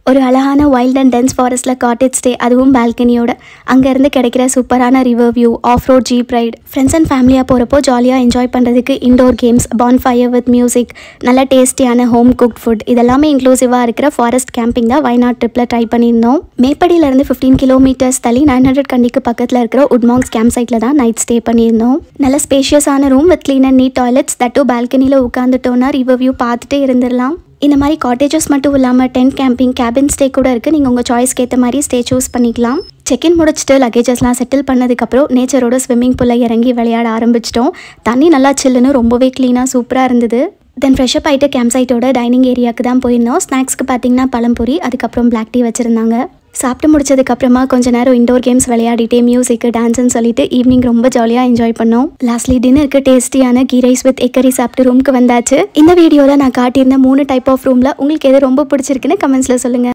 ஒரு அழகான wild and dense ஃபாரஸ்ட்டில் காட்டேஜ் ஸ்டே அதுவும் பால்கனியோட அங்கேருந்து கிடைக்கிற சூப்பரான river view off road jeep ride friends and ஃபேமிலியாக போகிறப்போ ஜாலியாக என்ஜாய் பண்ணுறதுக்கு indoor games bonfire with music நல்ல டேஸ்டியான ஹோம் குக்ட் ஃபுட் இதெல்லாமே இன்க்ளூசிவாக இருக்கிற ஃபாரஸ்ட் கேம்பிங் தான் வயநாட் ட்ரிப்பில் ட்ரை பண்ணியிருந்தோம் மேப்படியிலேருந்து ஃபிஃப்டீன் கிலோமீட்டர்ஸ் தள்ளி நைன் ஹண்ட்ரட் கண்டிக்கு பக்கத்தில் இருக்கிற உட்மாங்ஸ் கேம்ப் சைட்டில் தான் நைட் ஸ்டே பண்ணியிருந்தோம் நல்ல ஸ்பேஷியஸான room with clean and neat toilets தட்டு பால்கனியில் உட்காந்துட்டோன்னா ரிவர் வியூ பார்த்துட்டே இருந்துடலாம் இந்த மாதிரி காட்டேஜஸ் மட்டும் இல்லாமல் டென்ட் கேம்பிங் கேபின் ஸ்டே கூட இருக்குது நீங்கள் உங்கள் சாய்ஸ்க்கு ஏற்ற மாதிரி ஸ்டே சூஸ் பண்ணிக்கலாம் செக்இன் முடிச்சுட்டு லக்கேஜஸ்லாம் செட்டில் பண்ணதுக்கப்புறம் நேச்சரோட ஸ்விம்மிங் பூலில் இறங்கி விளையாட ஆரம்பிச்சிட்டோம் தண்ணி நல்லா சில்லுன்னு ரொம்பவே க்ளீனாக சூப்பராக இருந்தது தென் ஃப்ரெஷ்அப் ஆகிட்டு கேம்ப் சைட்டோட டைனிங் ஏரியாவுக்கு தான் போயிருந்தோம் ஸ்நாக்ஸ்க்கு பார்த்தீங்கன்னா பழம்பொரி அதுக்கப்புறம் பிளாக் டீ வச்சுருந்தாங்க சாப்பிட்டு முடிச்சதுக்கப்புறமா கொஞ்ச நேரம் இண்டோர் கேம்ஸ் விளையாடிட்டே மியூசிக்கு டான்ஸ்னு சொல்லிட்டு ஈவினிங் ரொம்ப ஜாலியாக என்ஜாய் பண்ணோம் லாஸ்ட்லி டின்னருக்கு டேஸ்டியான கீ ரைஸ் வித் எக்கரி சாப்பிட்டு ரூமுக்கு வந்தாச்சு இந்த வீடியோவில் நான் காட்டியிருந்த மூணு டைப் ஆஃப் ரூமில் உங்களுக்கு எது ரொம்ப பிடிச்சிருக்குன்னு கமெண்ட்ஸில் சொல்லுங்கள்